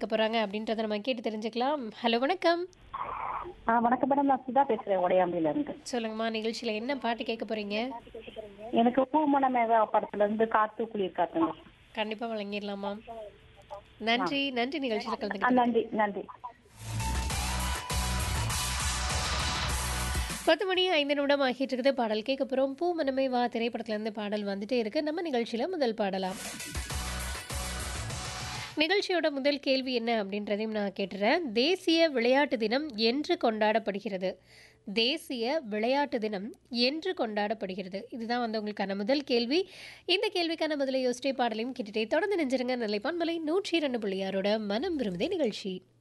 கேட்க போறாங்க அப்படின்றத நம்ம கேட்டு தெரிஞ்சுக்கலாம் ஹலோ வணக்கம் ஆ வணக்கம் மேடம் நான் சுதா பேசுறேன் உடையாம்பில இருந்து சொல்லுங்கம்மா நிகழ்ச்சியில என்ன பாட்டு கேட்க போறீங்க எனக்கு பூமண மேகா படத்துல இருந்து காத்து குளிர் காத்துங்க கண்டிப்பா வழங்கிடலாமா நன்றி நன்றி நிகழ்ச்சியில் ஆ, கலந்துக்கிட்டு நன்றி நன்றி பத்து மணி ஐந்து நிமிடம் ஆகிட்டு இருக்குது பாடல் கேட்க போகிறோம் பூ மனமே வா திரைப்படத்துல இருந்து பாடல் வந்துட்டே இருக்கு நம்ம நிகழ்ச்சியில முதல் பாடலாம் நிகழ்ச்சியோட முதல் கேள்வி என்ன அப்படின்றதையும் நான் கேட்டுறேன் தேசிய விளையாட்டு தினம் என்று கொண்டாடப்படுகிறது தேசிய விளையாட்டு தினம் என்று கொண்டாடப்படுகிறது இதுதான் வந்து உங்களுக்கான முதல் கேள்வி இந்த கேள்விக்கான முதலை யோசிச்சே பாடலையும் கேட்டுட்டே தொடர்ந்து நெஞ்சிருங்க நிலைப்பான் மலை நூற்றி இரண்டு புள்ளியாரோட மனம் விரும்புதே நிகழ்ச்சி